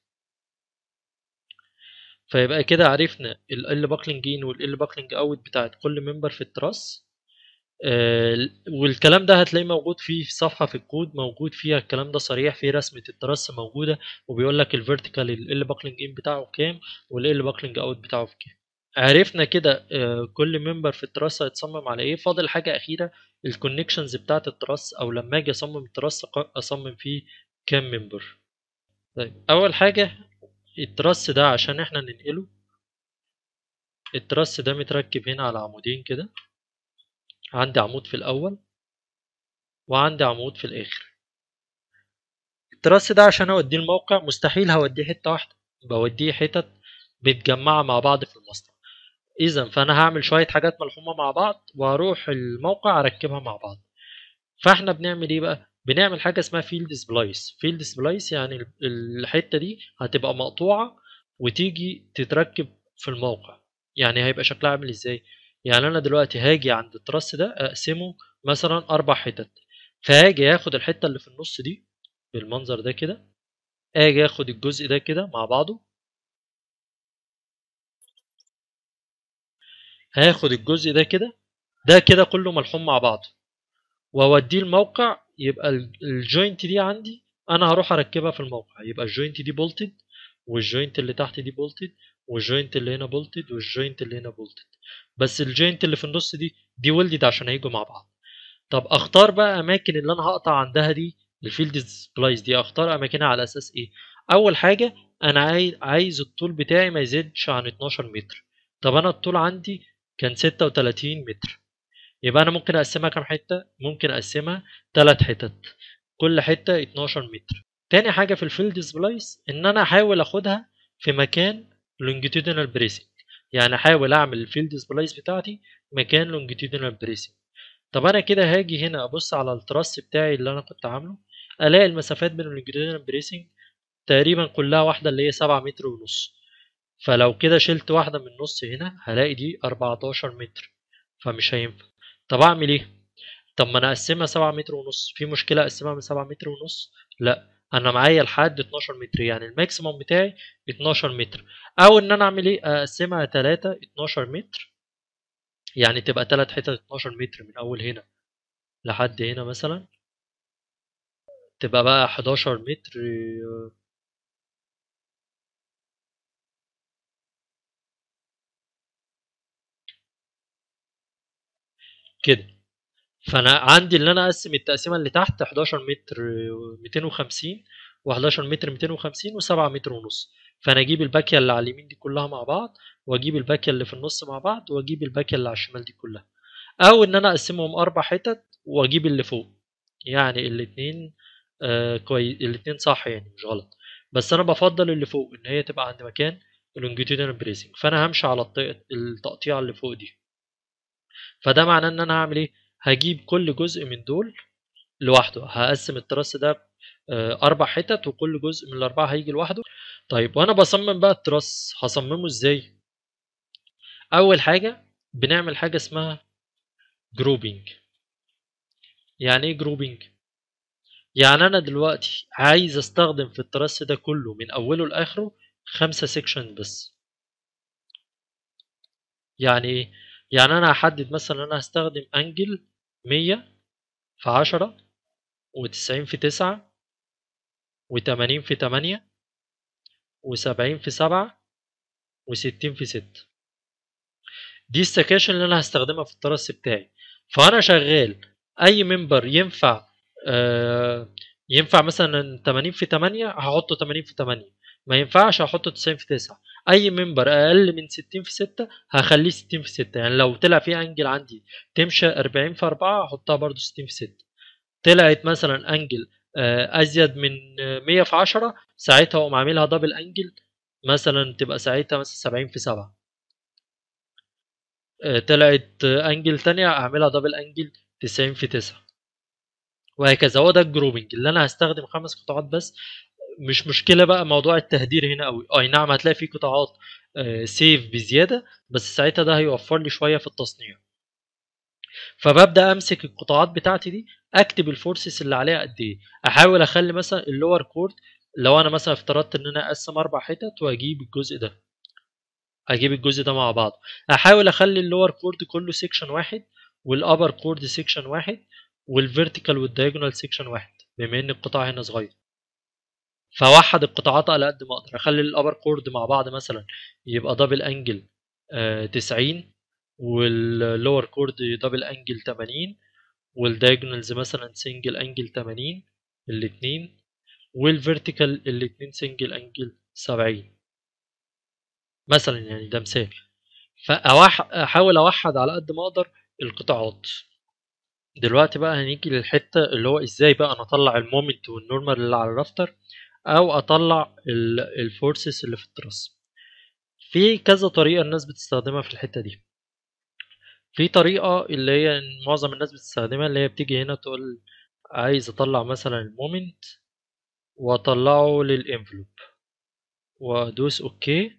فيبقى كده عرفنا ال باكلينج ان وال باكلينج اوت بتاعت كل ممبر في التراس آه، والكلام ده هتلاقيه موجود فيه في صفحه في الكود موجود فيها الكلام ده صريح في رسمه التراس موجوده وبيقول لك الفيرتيكال ال باكلينج ان بتاعه كام والال باكلينج اوت بتاعه في كام عرفنا كده آه، كل ممبر في التراس هيتصمم على ايه فاضل حاجه اخيره الكونكشنز بتاعه التراس او لما اجي اصمم التراس اصمم فيه كام ممبر طيب اول حاجه التراس ده عشان احنا ننقله التراس ده متركب هنا على عمودين كده عندي عمود في الأول وعندي عمود في الآخر التراس ده عشان أوديه الموقع مستحيل هوديه حتة واحدة بوديه حتت متجمعة مع بعض في المصنع إذا فأنا هعمل شوية حاجات ملحومة مع بعض وأروح الموقع أركبها مع بعض فاحنا بنعمل ايه بقى بنعمل حاجه اسمها فيلد سبلايس فيلد سبلايس يعني الحته دي هتبقى مقطوعه وتيجي تتركب في الموقع يعني هيبقى شكلها عامل ازاي يعني انا دلوقتي هاجي عند التراس ده اقسمه مثلا اربع حتت فهاجي اخد الحته اللي في النص دي بالمنظر ده كده اجي اخد الجزء ده كده مع بعضه هاخد الجزء ده كده ده كده كله ملحوم مع بعضه واوديه الموقع يبقى الجوينت دي عندي انا هروح اركبها في الموقع يبقى الجوينت دي بولتد والجوينت اللي تحت دي بولتد والجوينت اللي هنا بولتد والجوينت اللي هنا بولتد بس الجوينت اللي في النص دي دي ولدد عشان هيجوا مع بعض طب اختار بقى اماكن اللي انا هقطع عندها دي الفيلد سبلايس دي اختار اماكنها على اساس ايه اول حاجه انا عايز الطول بتاعي ما يزيدش عن 12 متر طب انا الطول عندي كان 36 متر يبقى انا ممكن اقسمها كام حته ممكن اقسمها ثلاث حتت كل حته 12 متر تاني حاجه في الفيلد سبلايس ان انا احاول اخدها في مكان لونجيتودينال بريسنج يعني احاول اعمل الفيلد سبلايس بتاعتي مكان لونجيتودينال بريسنج طب انا كده هاجي هنا ابص على التراس بتاعي اللي انا كنت عامله الاقي المسافات بين اللونجيتودينال بريسنج تقريبا كلها واحده اللي هي 7 متر ونص فلو كده شلت واحده من النص هنا هلاقي دي 14 متر فمش هينفع طب اعمل ايه طب ما انا اقسمها 7 متر ونص في مشكله اقسمها من 7 متر ونص لا انا معايا لحد 12 متر يعني الماكسيموم بتاعي 12 متر او ان انا اعمل ايه اقسمها 3 12 متر يعني تبقى 3 حتت 12 متر من اول هنا لحد هنا مثلا تبقى بقى 11 متر كده فانا عندي اللي انا اقسم التقسيمه اللي تحت 11 متر 250 و11 متر 250 و7 متر ونص فانا اجيب الباكيه اللي على اليمين دي كلها مع بعض واجيب الباكيه اللي في النص مع بعض واجيب الباكيه اللي على الشمال دي كلها او ان انا اقسمهم اربع حتت واجيب اللي فوق يعني الاثنين آه كويس الاثنين صح يعني مش غلط بس انا بفضل اللي فوق ان هي تبقى عند مكان اللونجيتودينال بريسنج فانا همشي على التقطيع اللي فوق دي فده معناه ان انا هعمل ايه هجيب كل جزء من دول لوحده هقسم التراس ده آه، اربع حتت وكل جزء من الاربعه هيجي لوحده طيب وانا بصمم بقى التراس هصممه ازاي اول حاجه بنعمل حاجه اسمها جروبينج يعني ايه جروبينج يعني انا دلوقتي عايز استخدم في التراس ده كله من اوله لاخره خمسة سيكشن بس يعني ايه يعني انا هحدد مثلا انا هستخدم انجل 100 في 10 و90 في 9 و80 في 8 و70 في 7 و60 في 6 دي السكاشن اللي انا هستخدمها في الترس بتاعي فانا شغال اي ممبر ينفع آه ينفع مثلا 80 في 8 هحطه 80 في 8 ما ينفعش احطه 90 في 9 اي ممبر اقل من 60 في 6 هخليه 60 في 6 يعني لو طلع في انجل عندي تمشي 40 في 4 احطها برده 60 في 6 طلعت مثلا انجل آه، ازيد من 100 في 10 ساعتها اقوم عاملها دبل انجل مثلا تبقى ساعتها مثلا 70 في 7 آه، طلعت انجل تانية اعملها دبل انجل 90 في 9 وهكذا هو ده الجروبنج اللي انا هستخدم خمس قطاعات بس مش مشكله بقى موضوع التهدير هنا قوي اي نعم هتلاقي في قطاعات سيف آه، بزياده بس ساعتها ده هيوفر لي شويه في التصنيع فببدا امسك القطاعات بتاعتي دي اكتب الفورسز اللي عليها قد ايه احاول اخلي مثلا اللور كورد لو انا مثلا افترضت ان انا اقسم اربع حتت واجيب الجزء ده اجيب الجزء ده مع بعض احاول اخلي اللور كورد كله سيكشن واحد والابر كورد سيكشن واحد والفيرتيكال والدايجونال سيكشن واحد بما ان القطاع هنا صغير فوحد القطاعات على قد ما اقدر اخلي الابر كورد مع بعض مثلا يبقى دبل انجل آه 90 واللور كورد دبل انجل 80 والدايجونالز مثلا سنجل انجل 80 الاثنين والفيرتيكال الاثنين سنجل انجل 70 مثلا يعني ده مثال فاحاول اوحد على قد ما اقدر القطاعات دلوقتي بقى هنيجي للحته اللي هو ازاي بقى انا اطلع المومنت والنورمال اللي على الرافتر او اطلع الفورسز اللي في التراس في كذا طريقه الناس بتستخدمها في الحته دي في طريقه اللي هي معظم الناس بتستخدمها اللي هي بتيجي هنا تقول عايز اطلع مثلا المومنت واطلعه للانفلوب وادوس اوكي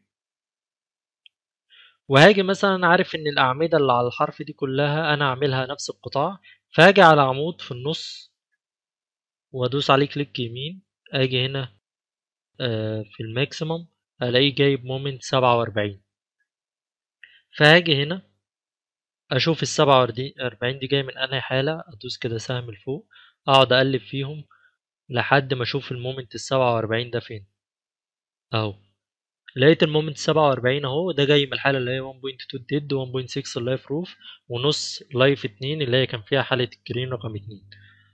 وهاجي مثلا عارف ان الاعمده اللي على الحرف دي كلها انا اعملها نفس القطاع فاجي على عمود في النص وادوس عليه كليك يمين اجي هنا في الماكسيمم الاقيه جايب مومنت سبعة واربعين فهاجي هنا اشوف السبعة واربعين دي جاية من انهي حالة ادوس كده سهم لفوق اقعد اقلب فيهم لحد ما اشوف المومنت السبعة واربعين ده فين اهو لقيت المومنت سبعة واربعين اهو ده جاي من الحالة اللي هي 1.2 ديد 1.6 اللايف روف ونص لايف اتنين اللي هي كان فيها حالة الجرين رقم اتنين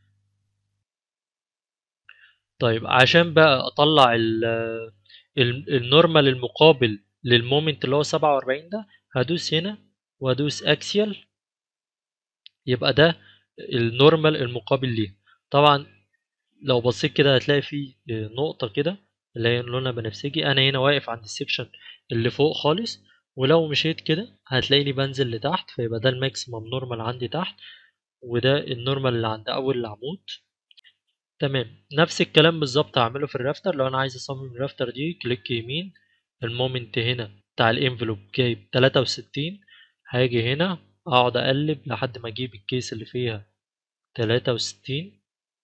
طيب عشان بقى اطلع النورمال المقابل للمومنت اللي هو سبعة واربعين ده هدوس هنا وادوس اكسيال يبقى ده النورمال المقابل ليه طبعا لو بصيت كده هتلاقي فيه نقطة كده اللي هي لونها بنفسجي انا هنا واقف عند السكشن اللي فوق خالص ولو مشيت كده هتلاقيني بنزل لتحت فيبقى ده الماكسيمم نورمال عندي تحت وده النورمال اللي عند اول العمود تمام نفس الكلام بالظبط هعمله في الرافتر لو انا عايز اصمم الرافتر دي كليك يمين المومنت هنا بتاع الانفلوب جايب 63 هاجي هنا اقعد اقلب لحد ما اجيب الكيس اللي فيها 63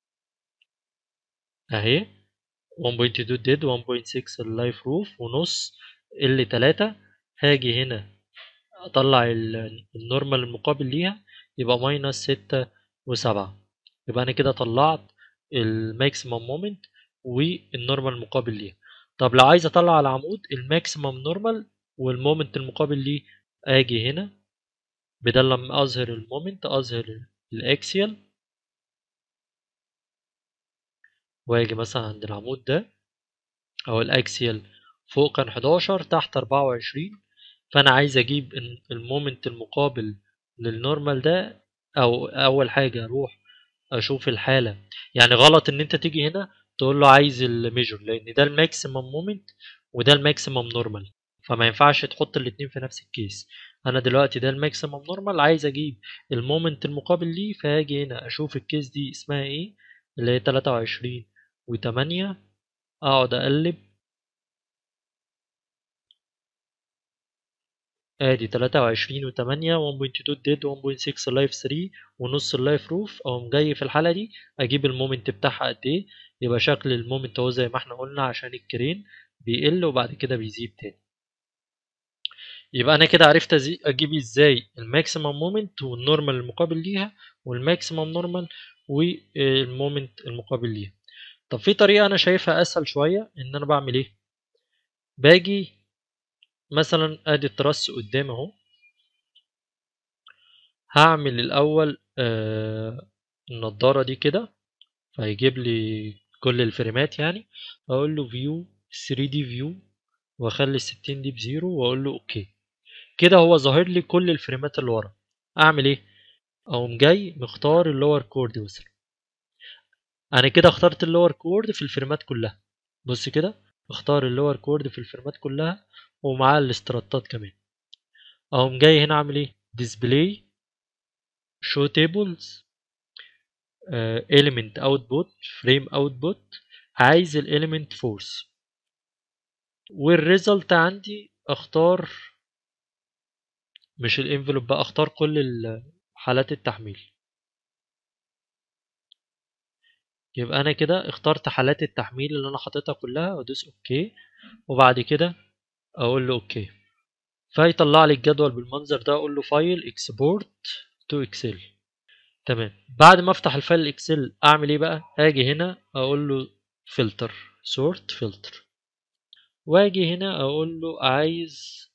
اهي 1.2 ديد 1.6 اللايف روف ونص ال 3 هاجي هنا اطلع النورمال المقابل ليها يبقى ماينس ستة وسبعة يبقى انا كده طلعت الماكسيمم مومنت والنورمال المقابل ليها طب لو عايز اطلع على العمود الماكسيمم نورمال والمومنت المقابل ليه اجي هنا بدل لما اظهر المومنت اظهر الاكسيال واجي مثلا عند العمود ده او الاكسيال فوق كان 11 تحت 24 فانا عايز اجيب المومنت المقابل للنورمال ده او اول حاجه اروح اشوف الحاله يعني غلط ان انت تيجي هنا تقول له عايز الميجر لان ده الماكسيمم مومنت وده الماكسيمم نورمال فما ينفعش تحط الاتنين في نفس الكيس انا دلوقتي ده الماكسيمم نورمال عايز اجيب المومنت المقابل ليه فهاجي هنا اشوف الكيس دي اسمها ايه اللي هي 23 و8 اقعد اقلب ادي 23 و8 1.2 ديد 1.6 لايف 3 ونص اللايف روف اقوم جاي في الحاله دي اجيب المومنت بتاعها قد ايه يبقى شكل المومنت اهو زي ما احنا قلنا عشان الكرين بيقل وبعد كده بيزيد تاني يبقى انا كده عرفت اجيب ازاي الماكسيمم مومنت والنورمال المقابل ليها والماكسيمم نورمال والمومنت المقابل ليها طب في طريقه انا شايفها اسهل شويه ان انا بعمل ايه باجي مثلا ادي الترس قدامي اهو هعمل الاول آه النضاره دي كده فهيجيب لي كل الفريمات يعني اقول له فيو 3 دي فيو واخلي ال 60 دي بزيرو واقول له اوكي كده هو ظاهر لي كل الفريمات اللي ورا اعمل ايه اقوم جاي مختار اللور كورد مثلا انا كده اخترت اللور كورد في الفريمات كلها بص كده اختار اللور كورد في الفريمات كلها ومعاه الاستراتات كمان اقوم جاي هنا اعمل ايه ديسبلاي شو تيبلز element output frame output عايز الاليمنت فورس والريزلت عندي اختار مش الانفلوب بقى اختار كل حالات التحميل يبقى انا كده اخترت حالات التحميل اللي انا حاططها كلها وادوس اوكي وبعد كده اقول له اوكي فيطلع لي الجدول بالمنظر ده اقول له فايل اكسبورت تو اكسل تمام بعد ما افتح الفايل الاكسل اعمل ايه بقى اجي هنا اقول له فلتر سورت فلتر واجي هنا اقول له عايز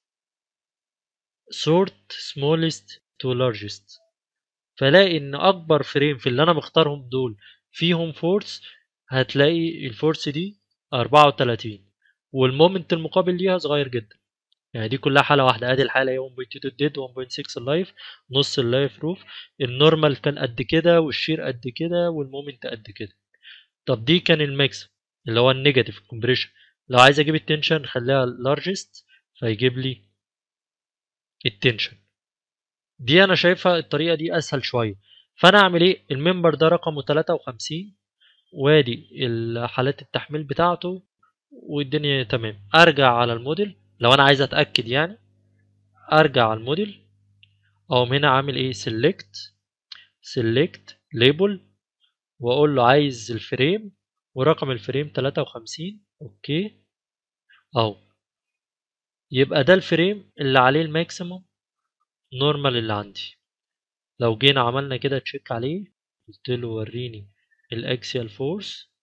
sort smallest to largest فلاقي ان اكبر فريم في اللي انا مختارهم دول فيهم فورس هتلاقي الفورس دي 34 والمومنت المقابل ليها صغير جدا يعني دي كلها حاله واحده ادي الحاله هي 1.2 ديد 1.6 اللايف نص اللايف روف النورمال كان قد كده والشير قد كده والمومنت قد كده طب دي كان الماكس اللي هو النيجاتيف كومبريشن لو عايز اجيب التنشن خليها لارجست فيجيب لي التنشن دي انا شايفها الطريقه دي اسهل شويه فانا اعمل ايه الممبر ده رقمه 53 وادي حالات التحميل بتاعته والدنيا تمام ارجع على الموديل لو انا عايز اتاكد يعني ارجع على الموديل او هنا عامل ايه سيلكت سيلكت ليبل واقول له عايز الفريم ورقم الفريم 53 اوكي اهو يبقى ده الفريم اللي عليه الماكسيموم نورمال اللي عندي لو جينا عملنا كده تشيك عليه قلت له وريني الاكسيال فورس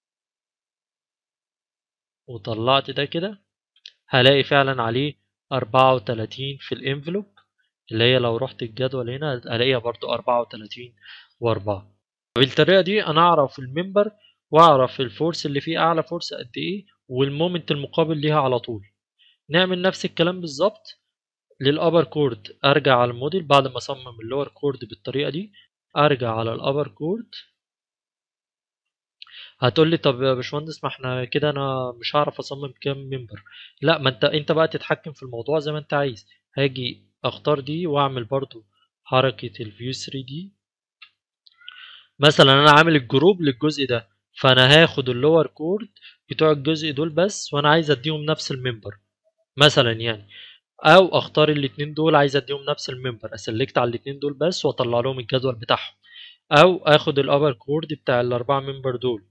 وطلعت ده كده هلاقي فعلا عليه 34 في الانفلوب اللي هي لو رحت الجدول هنا الاقيها برضو 34 و4 بالطريقه دي انا اعرف الممبر واعرف الفورس اللي فيه اعلى فورس قد ايه والمومنت المقابل ليها على طول نعمل نفس الكلام بالظبط للابر كورد ارجع على الموديل بعد ما اصمم اللور كورد بالطريقه دي ارجع على الابر كورد هتقول لي طب يا باشمهندس ما احنا كده انا مش هعرف اصمم كام ممبر لا ما انت انت بقى تتحكم في الموضوع زي ما انت عايز هاجي اختار دي واعمل برضو حركه الفيو 3 دي مثلا انا عامل الجروب للجزء ده فانا هاخد اللور كورد بتوع الجزء دول بس وانا عايز اديهم نفس الممبر مثلا يعني او اختار الاتنين دول عايز اديهم نفس الممبر اسلكت على الاتنين دول بس واطلع لهم الجدول بتاعهم او اخد الابر كورد بتاع الاربعه ممبر دول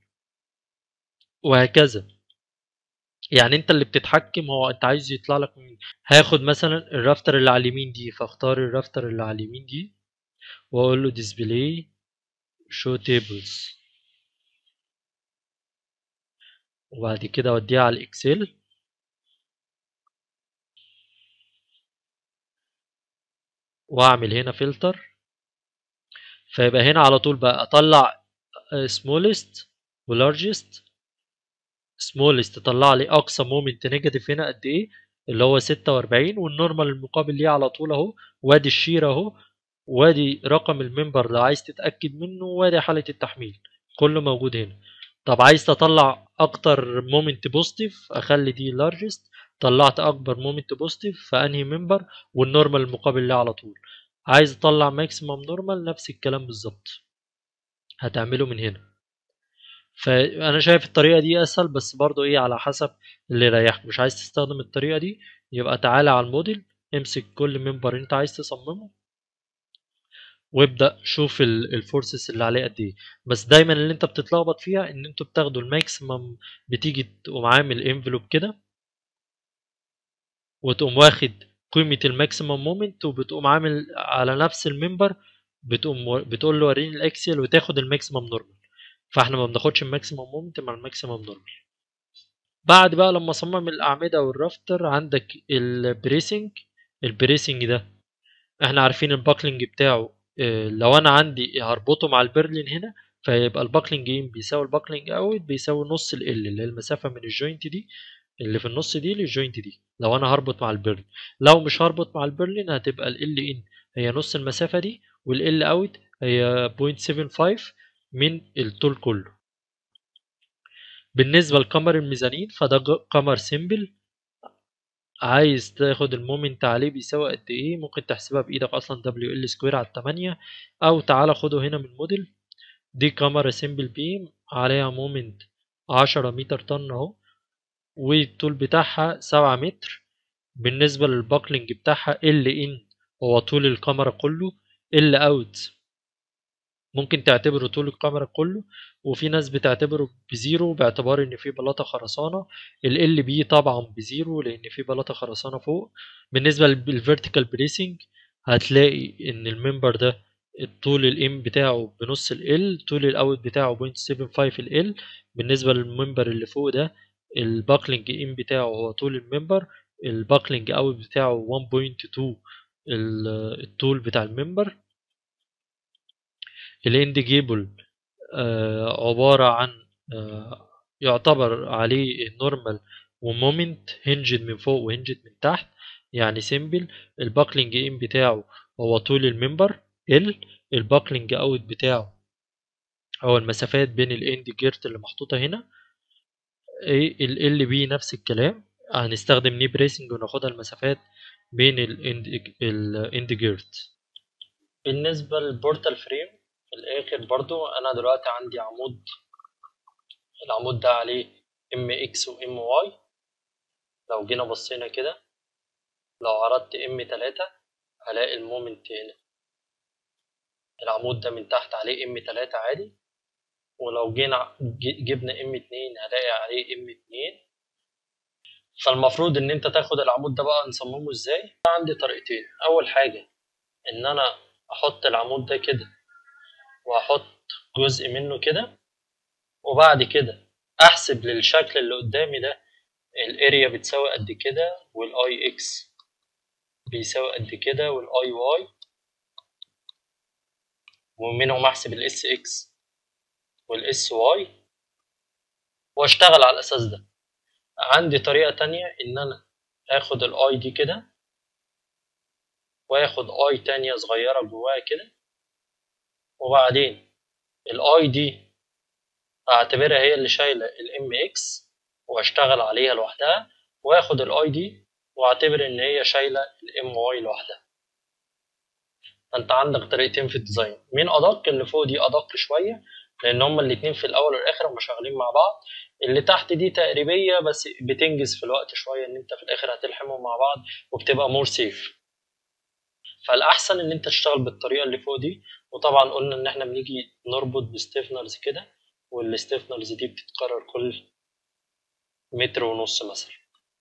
وهكذا يعني انت اللي بتتحكم هو انت عايز يطلع لك مين هاخد مثلا الرافتر اللي على اليمين دي فاختار الرافتر اللي على اليمين دي واقول له ديسبلاي شو تيبلز وبعد كده اوديها على الاكسل واعمل هنا فلتر فيبقى هنا على طول بقى اطلع smallest وlargest smallest تطلع لي اقصى مومنت نيجاتيف هنا قد ايه اللي هو 46 والنورمال المقابل ليه على طول اهو وادي الشير اهو وادي رقم الممبر لو عايز تتاكد منه وادي حاله التحميل كله موجود هنا طب عايز تطلع اكتر مومنت بوزيتيف اخلي دي لارجست طلعت اكبر مومنت بوزيتيف في انهي ممبر والنورمال المقابل ليه على طول عايز اطلع ماكسيمم نورمال نفس الكلام بالظبط هتعمله من هنا فانا شايف الطريقه دي اسهل بس برضو ايه على حسب اللي يريحك مش عايز تستخدم الطريقه دي يبقى تعالى على الموديل امسك كل ممبر انت عايز تصممه وابدا شوف الفورسز اللي عليه قد ايه بس دايما اللي انت بتتلخبط فيها ان انتوا بتاخدوا الماكسيمم بتيجي تقوم عامل انفلوب كده وتقوم واخد قيمه الماكسيمم مومنت وبتقوم عامل على نفس الممبر بتقوم بتقول له وريني الاكسل وتاخد الماكسيمم نورمال فاحنا ما بناخدش الماكسيمم مومنت مع الماكسيمم نورمال بعد بقى لما اصمم الاعمده والرافتر عندك البريسنج البريسنج ده احنا عارفين الباكلينج بتاعه لو انا عندي هربطه مع البرلين هنا فيبقى الباكلينج ان بيساوي الباكلينج اوت بيساوي نص ال اللي هي المسافه من الجوينت دي اللي في النص دي للجوينت دي لو انا هربط مع البرلين لو مش هربط مع البرلين هتبقى ال ان هي نص المسافه دي والال اوت هي 0.75 من الطول كله بالنسبة لقمر الميزانين فده قمر سيمبل عايز تاخد المومنت عليه بيساوي قد ايه ممكن تحسبها بايدك اصلا دبليو ال سكوير على 8 او تعالى خده هنا من الموديل دي كاميرا سيمبل بيم عليها مومنت 10 متر طن اهو والطول بتاعها 7 متر بالنسبة للباكلينج بتاعها ال ان هو طول الكاميرا كله ال اوت ممكن تعتبره طول الكاميرا كله وفي ناس بتعتبره بزيرو باعتبار ان في بلاطه خرسانه ال ال بي طبعا بزيرو لان في بلاطه خرسانه فوق بالنسبه للفيرتيكال بريسنج هتلاقي ان الممبر ده الطول الام بتاعه بنص ال طول الاوت بتاعه 0.75 ال بالنسبه للممبر اللي فوق ده الباكلينج ام بتاعه هو طول الممبر الباكلينج اوت بتاعه 1.2 الطول بتاع الممبر الاند جيبل آه عبارة عن آه يعتبر عليه نورمال ومومنت هنجد من فوق وهنجد من تحت يعني سيمبل الباكلينج ان بتاعه هو طول الممبر ال الباكلينج اوت بتاعه هو المسافات بين الاند جيرت اللي محطوطة هنا ايه ال ال بي نفس الكلام هنستخدم ني بريسنج وناخدها المسافات بين الاند جيرت بالنسبة للبورتال فريم في الاخر برضو انا دلوقتي عندي عمود العمود ده عليه ام اكس وام واي لو جينا بصينا كده لو عرضت ام تلاتة هلاقي المومنت هنا العمود ده من تحت عليه ام تلاتة عادي ولو جينا جبنا ام اتنين هلاقي عليه ام اتنين فالمفروض ان انت تاخد العمود ده بقى نصممه ازاي عندي طريقتين اول حاجة ان انا احط العمود ده كده واحط جزء منه كده وبعد كده احسب للشكل اللي قدامي ده الاريا بتساوي قد كده والاي اكس بيساوي قد كده والاي واي ومنهم احسب الاس اكس والاس واي واشتغل على الاساس ده عندي طريقة تانية ان انا اخد الاي دي كده واخد اي تانية صغيرة جواها كده وبعدين الاي دي اعتبرها هي اللي شايله الام اكس واشتغل عليها لوحدها واخد الاي دي واعتبر ان هي شايله الام واي لوحدها فانت عندك طريقتين في الديزاين مين ادق اللي فوق دي ادق شويه لان هما الاتنين في الاول والاخر هما شغالين مع بعض اللي تحت دي تقريبيه بس بتنجز في الوقت شويه ان انت في الاخر هتلحمهم مع بعض وبتبقى مور سيف فالاحسن ان انت تشتغل بالطريقه اللي فوق دي وطبعا قلنا ان احنا بنيجي نربط بستيفنرز كده والستيفنرز دي بتتكرر كل متر ونص مثلا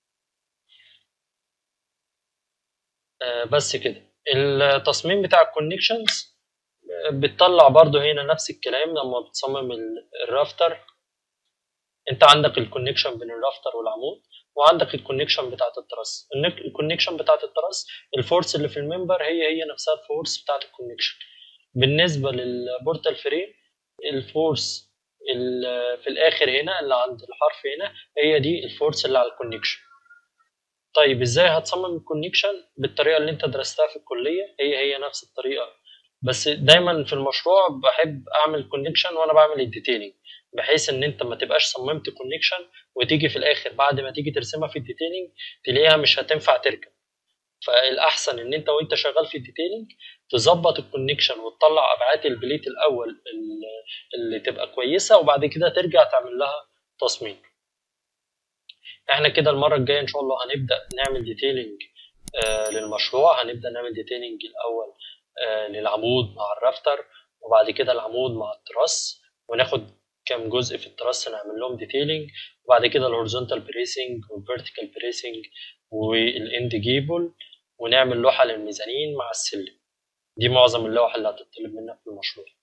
آه بس كده التصميم بتاع الكونكشنز بتطلع برضو هنا نفس الكلام لما بتصمم الرافتر انت عندك الكونكشن بين الرافتر والعمود وعندك الكونكشن بتاعت التراس الكونكشن بتاعت التراس الفورس اللي في الممبر هي هي نفسها الفورس بتاعت الكونكشن بالنسبه للبورتال فريم الفورس في الاخر هنا اللي عند الحرف هنا هي دي الفورس اللي على الكونكشن طيب ازاي هتصمم الكونكشن بالطريقه اللي انت درستها في الكليه هي هي نفس الطريقه بس دايما في المشروع بحب اعمل كونكشن وانا بعمل الديتيلنج بحيث ان انت ما تبقاش صممت كونكشن وتيجي في الاخر بعد ما تيجي ترسمها في الديتيلنج تلاقيها مش هتنفع تركب فالاحسن ان انت وانت شغال في الديتيلنج تظبط الكونكشن وتطلع ابعاد البليت الاول اللي تبقى كويسه وبعد كده ترجع تعمل لها تصميم احنا كده المره الجايه ان شاء الله هنبدا نعمل ديتيلنج آه للمشروع هنبدا نعمل ديتيلنج الاول آه للعمود مع الرافتر وبعد كده العمود مع التراس وناخد كام جزء في التراس نعمل لهم ديتيلنج وبعد كده الهوريزونتال بريسنج والفيرتيكال بريسنج والاند جيبل ونعمل لوحه للميزانين مع السلم دي معظم اللوح اللي هتطلب منك في المشروع